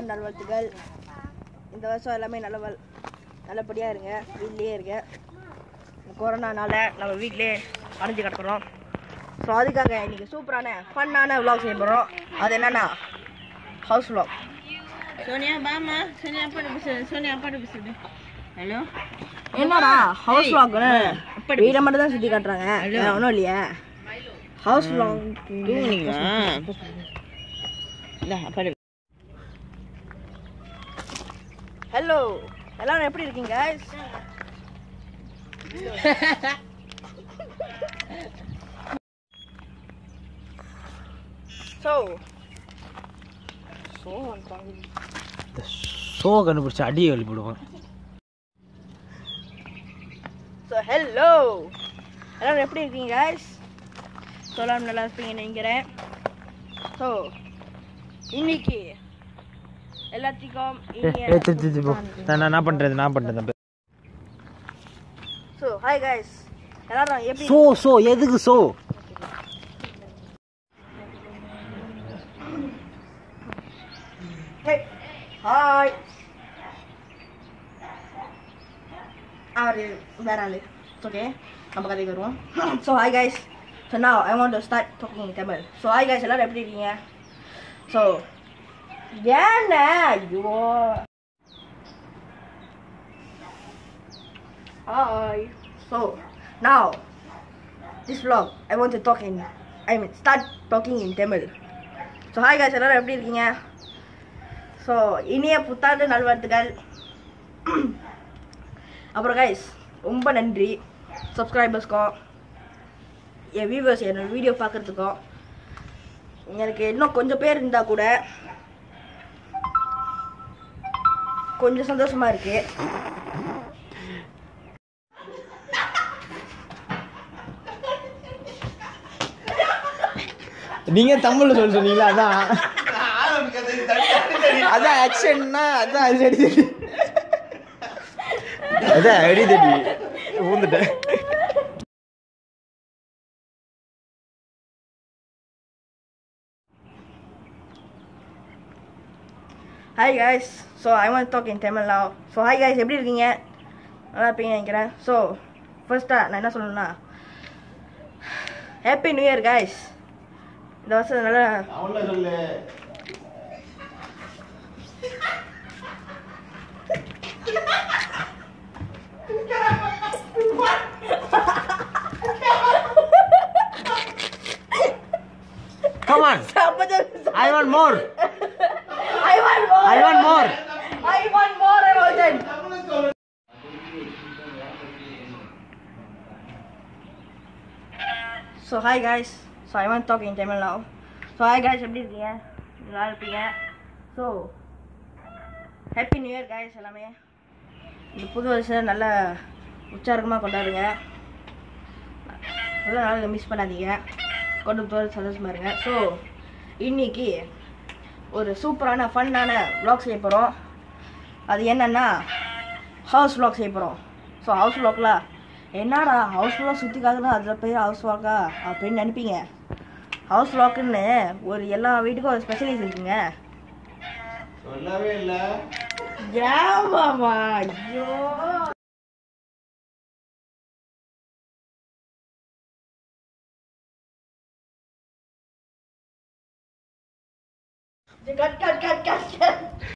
புத்தாண்டு நல்வாழ்த்துக்கள் இந்த வருஷம் எல்லாமே நல்ல வல்- நல்லபடியா இருங்க வீட்லயே இருங்க இந்த கொரோனானால நம்ம வீட்லயே அடைஞ்சு கிடக்குறோம் ஸோ அதுக்காக இன்னைக்கு சூப்பரான ஃபன்னான vlog செய்ய போகிறோம் அது என்னன்னா ஹவுஸ் vlog சோனியா பாமா சோனியா அப்பாட்ட பேசுது சோனியா அப்பாட்ட பேசுது ஹலோ என்னடா ஹவுஸ் vlog வீடை மட்டும் தான் சுற்றி காட்டுறாங்க வேற ஒன்றும் இல்லையா ஹவுஸ் vlog தூங்குனீங்களா இந்தா அப்பாட்ட ஹலோ எல்லாரும் எப்படி இருக்கீங்க guys? ஸோ ஸோ இந்த ஷோ கண்டுபிடிச்சி அடியை எழுப்பிடுவோம் ஸோ ஹலோ எல்லாரும் எப்படி இருக்கீங்க guys? ஸோ எல்லாரும் நல்லா இருப்பீங்கன்னு நினைக்கிறேன் ஸோ இன்னைக்கு எல்லாத்துக்கும் இனிய நான் நான் பண்ணுறது நான் பண்ணுறது ஸோ ஹாய் guys எல்லாரும் எப்படி ஷோ ஷோ எதுக்கு ஷோ Hey, hi. அவரு வேற ஆளு ஓகே நம்ம கதைக்கு வருவோம் so hi guys so now I want to start talking in Tamil so hi guys எல்லாரும் எப்படி இருக்கீங்க ஸோ ஏண்ணே ஐயோ hi so now this vlog I want to talk in I mean start talking in Tamil so hi guys எல்லாரும் எப்படி இருக்கீங்க so இனிய புத்தாண்டு நல்வாழ்த்துக்கள் அப்புறம் கைஸ் ரொம்ப நன்றி சப்ஸ்கிரைபர்ஸ்க்கும் என் வியூவர்ஸ் என்னோட வீடியோ பார்க்கறதுக்கும் எனக்கு இன்னும் கொஞ்சம் பேர் இருந்தால் கூட கொஞ்சம் சந்தோஷமா இருக்கு நீங்க தமிழ்ல சொல்ல சொன்னீங்களா அதான் அதான் ஆக்ஷன்னா அதான் அது அடி தடி அதான் அடி தடி ஊந்துட்டேன் hi guys so I want talk in Tamil now so hi guys எப்படி இருக்கீங்க நல்லா இருப்பீங்க நினைக்கிறேன் ஸோ ஃபர்ஸ்ட்டாக நான் என்ன சொல்லணும்னா ஹாப்பி நியூ இயர் guys இந்த வருஷம் நல்லா come on I want more I want more. I want more. I want more emotion. So hi guys. So I want to talk in Tamil now. So hi guys, எப்படி இருக்கீங்க நல்லா இருப்பீங்க so happy new year guys எல்லாமே இந்த புது வருஷம் நல்ல உற்சாகமாக கொண்டாடுங்க நல்ல நாள் மிஸ் பண்ணாதீங்க கொண்டு போகிற சந்தோஷமா இருங்க ஸோ இன்னைக்கு ஒரு சூப்பரான ஃபன்னான vlog செய்ய போகிறோம் அது என்னன்னா ஹவுஸ் vlog செய்ய போகிறோம் ஸோ ஹவுஸ் vlogல என்னடா ஹவுஸ் vlog சுற்றி காக்குனா அதில் பேர் ஹவுஸ் vlogா அப்படின்னு நினைப்பீங்க ஹவுஸ் vlogன்னு ஒரு எல்லா வீட்டுக்கும் ஒரு ஸ்பெஷலைஸ் இருக்குங்க சொல்லவே இல்லை ஏமாமா ஐயோ cut cut cut cut cut